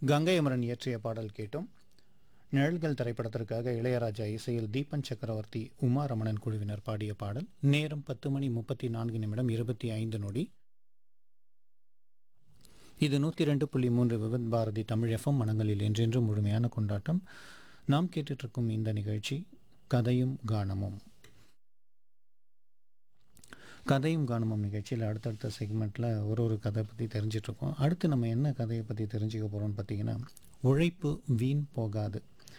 கங்கை அமரன் இயற்றிய பாடல் கேட்டோம் நிழல்கள் திரைப்படத்திற்காக இளையராஜா இசையில் தீபன் சக்கரவர்த்தி உமா ரமணன் குழுவினர் பாடிய பாடல் நேரம் பத்து மணி முப்பத்தி நான்கு நிமிடம் இருபத்தி ஐந்து நொடி இது நூற்றி ரெண்டு புள்ளி மூன்று விவித் பாரதி தமிழ் எஃப்எம் மனங்களில் என்றென்றும் முழுமையான கொண்டாட்டம் நாம் கேட்டுட்ருக்கும் இந்த நிகழ்ச்சி கதையும் கானமும் கதையும் கானமும் நிகழ்ச்சியில் அடுத்தடுத்த செக்மெண்ட்டில் ஒரு ஒரு கதை பற்றி தெரிஞ்சிட்ருக்கோம் அடுத்து நம்ம என்ன கதையை பற்றி தெரிஞ்சுக்க போகிறோம்னு பார்த்தீங்கன்னா உழைப்பு வீண் போகாது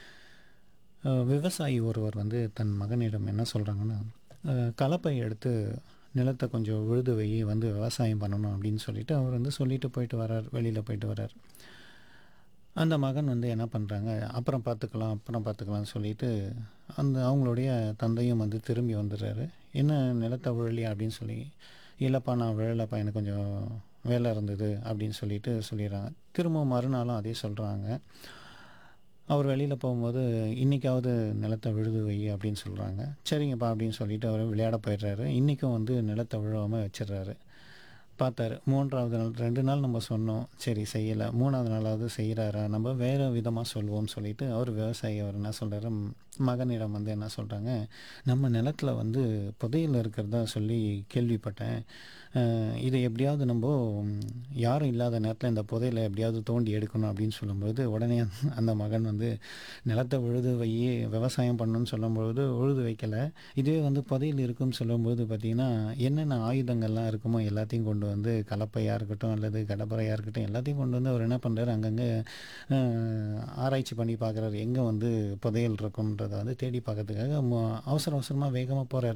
அஹ் விவசாயி ஒருவர் வந்து தன் மகனிடம் என்ன சொல்கிறாங்கன்னா கலப்பை எடுத்து நிலத்தை கொஞ்சம் விழுது வை வந்து விவசாயம் பண்ணணும் அப்படின்னு சொல்லிட்டு அவர் வந்து சொல்லிட்டு போயிட்டு வரார் வெளியில் போயிட்டு வரார் அந்த மகன் வந்து என்ன பண்ணுறாங்க அப்புறம் பார்த்துக்கலாம் அப்புறம் பார்த்துக்கலாம்னு சொல்லிட்டு அந்த அவங்களுடைய தந்தையும் வந்து திரும்பி வந்துடுறாரு என்ன நிலத்தை விழலையா அப்படின்னு சொல்லி இல்லைப்பா நான் விழலைப்பா எனக்கு கொஞ்சம் வேலை இருந்தது அப்படின்னு சொல்லிட்டு சொல்லிடுறாங்க திரும்ப மறுநாளும் அதே சொல்கிறாங்க அவர் வெளியில் போகும்போது இன்றைக்காவது நிலத்தை விழுது வை அப்படின்னு சொல்கிறாங்க சரிங்கப்பா அப்படின்னு சொல்லிட்டு அவர் விளையாட போயிடுறாரு இன்றைக்கும் வந்து நிலத்தை விழுவாமல் வச்சிடுறாரு பார்த்தாரு மூன்றாவது நாள் ரெண்டு நாள் நம்ம சொன்னோம் சரி செய்யலை மூணாவது நாளாவது செய்கிறாரா நம்ம வேறு விதமாக சொல்லுவோம் சொல்லிட்டு அவர் விவசாயி அவர் என்ன சொல்கிறாரு மகனிடம் வந்து என்ன சொல்கிறாங்க நம்ம நிலத்தில் வந்து புதையல் இருக்கிறதா சொல்லி கேள்விப்பட்டேன் அஹ் இதை எப்படியாவது நம்ம ம், யாரும் இல்லாத நேரத்தில் இந்த புதையலை எப்படியாவது தோண்டி எடுக்கணும் அப்படின்னு சொல்லும்போது உடனே அந்த மகன் வந்து நிலத்தை உழுது வை விவசாயம் பண்ணணும்னு சொல்லும்பொழுது உழுது வைக்கலை இதுவே வந்து புதையல் இருக்குன்னு சொல்லும்போது பார்த்திங்கன்னா என்னென்ன ஆயுதங்கள்லாம் இருக்குமோ எல்லாத்தையும் கொண்டு வந்து கலப்பையாக இருக்கட்டும் அல்லது கடப்பறையாக இருக்கட்டும் எல்லாத்தையும் கொண்டு வந்து அவர் என்ன பண்ணுறாரு அங்கங்கே அஹ், ஆராய்ச்சி பண்ணி பார்க்குறாரு எங்கே வந்து புதையல் இருக்குன்றதை வந்து தேடி பார்க்கறதுக்காக ம- அவசர அவசரமாக வேகமாக போகிறார்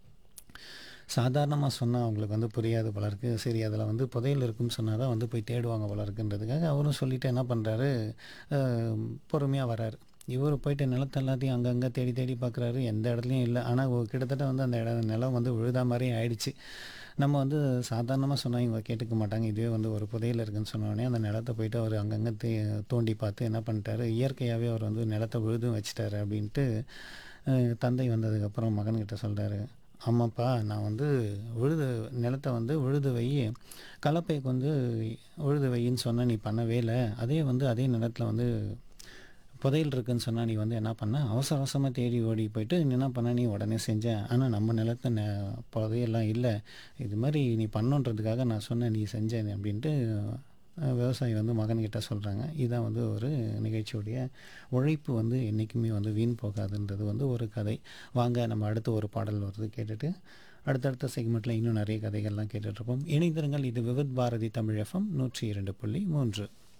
சாதாரணமாக சொன்னால் அவங்களுக்கு வந்து புரியாது போல இருக்கு சரி அதில் வந்து புதையல் இருக்குன்னு சொன்னால் தான் வந்து போய் தேடுவாங்க போல இருக்குன்றதுக்காக அவரும் சொல்லிட்டு என்ன பண்ணுறாரு பொறுமையாக வராரு இவர் போயிட்டு நிலத்தை எல்லாத்தையும் அங்கங்கே தேடி தேடி பார்க்குறாரு எந்த இடத்துலையும் இல்லை ஆனால் கிட்டத்தட்ட வந்து அந்த இடம் நிலம் வந்து விழுதா மாதிரி ஆயிடுச்சு நம்ம வந்து சாதாரணமாக சொன்னால் இவங்க கேட்டுக்க மாட்டாங்க இதுவே வந்து ஒரு புதையல் இருக்குன்னு சொன்ன உடனே அந்த நிலத்தை போயிட்டு அவர் அங்கங்கே தே தோண்டி பார்த்து என்ன பண்ணிட்டாரு இயற்கையாகவே அவர் வந்து நிலத்தை விழுதும் வச்சிட்டாரு அப்படின்ட்டு அஹ், தந்தை வந்ததுக்கப்புறம் மகன்கிட்ட சொல்கிறாரு ஆமாப்பா நான் வந்து உழுது நிலத்தை வந்து உழுது வை கலப்பைக்கு வந்து உழுது வைன்னு சொன்ன நீ பண்ணவே இல்லை அதே வந்து அதே நிலத்தில் வந்து புதையல் இருக்குன்னு சொன்னால் நீ வந்து என்ன பண்ண அவசர அவசரமாக தேடி ஓடி போயிட்டு நீ என்ன பண்ண நீ உடனே செஞ்ச ஆனால் நம்ம நிலத்தை ந புதையெல்லாம் இல்லை இது மாதிரி நீ பண்ணுன்றதுக்காக நான் சொன்னேன் நீ செஞ்ச அப்படின்ட்டு அஹ், விவசாயி வந்து மகன்கிட்ட சொல்கிறாங்க இதுதான் வந்து ஒரு நிகழ்ச்சியுடைய உழைப்பு வந்து என்றைக்குமே வந்து வீண் போகாதுன்றது வந்து ஒரு கதை வாங்க நம்ம அடுத்து ஒரு பாடல் வருது கேட்டுட்டு அடுத்தடுத்த செக்மெண்ட்டில் இன்னும் நிறைய கதைகள்லாம் கேட்டுட்ருப்போம் இணைந்திருங்கள் இது விவித் பாரதி தமிழ் எஃப்எம் நூற்றி இரண்டு புள்ளி மூன்று